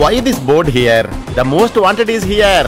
Why this board here the most wanted is here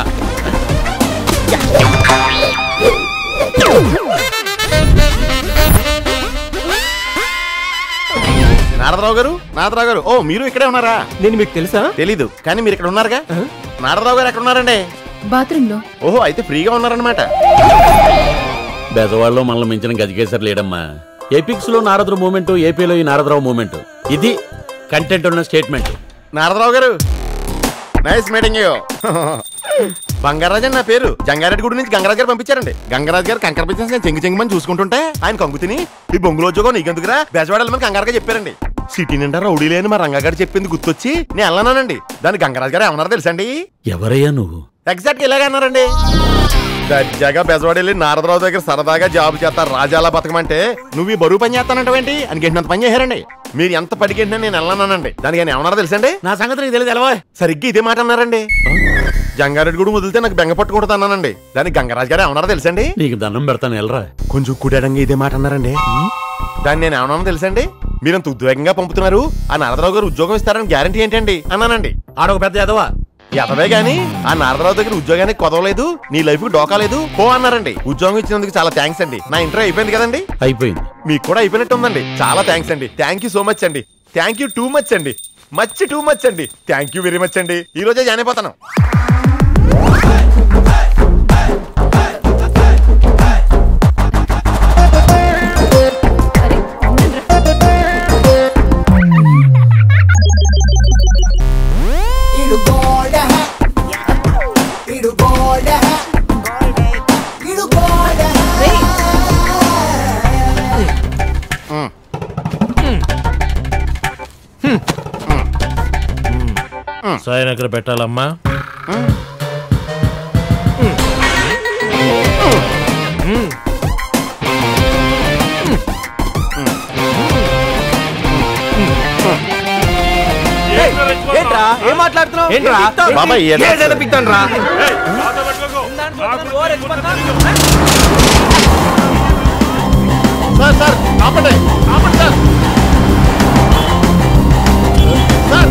Naradarao గారు నారదరావు గారు ఓ మీరు ఇక్కడే ఉన్నారా నేను మీకు తెలుసా తెలీదు కానీ మీరు ఇక్కడ ఉన్నారుగా నారదరావు గారు ఎక్కడ ఉన్నారండి బాత్రూమ్ లో ఓహో అయితే ఫ్రీగా ఉన్నారనమాట బెజవాడలో మనల్ని మించిన గజకేసరి లేడమ్మా ఎపిక్స్ లో నారదుడు మూమెంట్ ఏపీలో ఈ నారదరావు మూమెంట్ ఇది కంటెంట్ ఉన్న స్టేట్మెంట్ నారదరావు గారు నైస్ మీటింగ్ యూ బంగారాజు అని నా పేరు జంగారెడ్డి గుడి నుంచి గంగరాజు గారు పంపించారండి గంగరాజు గారు కంకర బిజినెస్ నేను చెంగి చెంగిమని చూసుకుంటుంటే ఆయన కంగు తిని ఈ బొంగులో ఉద్యోగం నీకెందుకురా బెజవాడమని కంగారుగా చెప్పారండి సిటీ నిండా రౌడీ లేని మా రంగాగారు చెప్పింది గుర్తొచ్చి నేను వెళ్ళానండి దాని గంగరాజు గారు ఏమన్నారో తెలుసండి ఎవరయ్యా నువ్వు ఎగ్జాక్ట్ గా ఇలాగే అన్నారండి దర్జాగా బెజవాడ వెళ్ళి నారదరావు దగ్గర సరదాగా జాబ్ చేస్తారు రాజాలా బతకమంటే నువ్వు ఈ బరువు పని చేస్తానంటావేంటి అని గంటంత పని చేశారండి మీరు ఎంత పడిగంటినా నేను వెళ్ళానండి దానికి ఆయన ఏమన్నారో తెలుసండి నా సంగతి నీకు తెలియదు ఎలా సరిగ్గా ఇదే మాట అన్నారండి జంగారెడ్డి కూడా వదిలితే నాకు బెంగ పట్టుకుంటుంది అన్నానండి దానికి గంగరాజు గారు ఏమన్నారో తెలుసండి నీకు దండం పెడతాను వెళ్ళరా కొంచెం కుడాడంగా ఇదే మాట అన్నారండి దాన్ని నేను ఏమన్నానో తెలుసండి మీరంత ఉద్వేగంగా పంపుతున్నారు ఆ నారదరావు గారు ఉద్యోగం ఇస్తారని గ్యారంటీ ఏంటండి అన్నానండి ఆడొక పెద్ద ఎదవా ఎదవే గాని ఆ నారదరావు దగ్గర ఉద్యోగానికి కొదవలేదు నీ లైఫ్ డోకా లేదు పో అన్నారండి ఉద్యోగం ఇచ్చినందుకు చాలా థ్యాంక్స్ అండి నా ఇంటర్వ్యూ అయిపోయింది కదండి అయిపోయింది మీకు కూడా అయిపోయినట్టు ఉందండి చాలా థ్యాంక్స్ అండి థ్యాంక్ యూ సో మచ్ అండి థ్యాంక్ యూ టూ మచ్ అండి మచ్ టూ మచ్ అండి థ్యాంక్ యూ వెరీ మచ్ అండి ఈ రోజే జాయిన్ అయిపోతాను ఇడు గోడ ఇడు గోడ ఇడు గోడ సాయన ఎక్కడ పెట్టాలమ్మా ఏంట్రా ఏం మాట్లాడుతున్నావు ఏంట్రా? బాబాయ్, ఈ అడ్రస్- ఏదైనా పిక్తాను రా సార్ సార్ ఆపండి ఆపండి సార్ సార్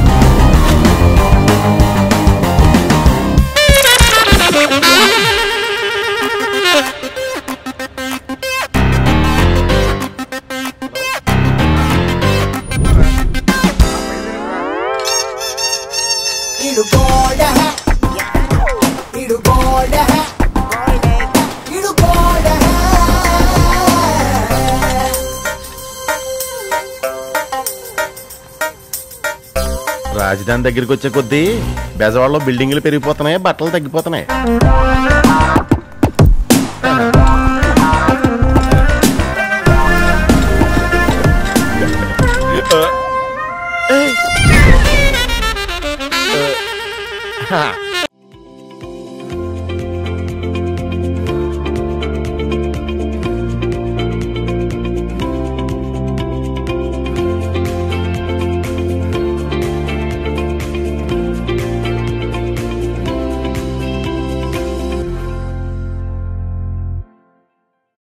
ఇడు గోడ ఇడు గోడ ఇడు గోడ రాజధాని దగ్గరికి వచ్చే కొద్దీ బెజవాడలో బిల్డింగ్లు పెరిగిపోతున్నాయి బట్టలు తగ్గిపోతున్నాయి హా.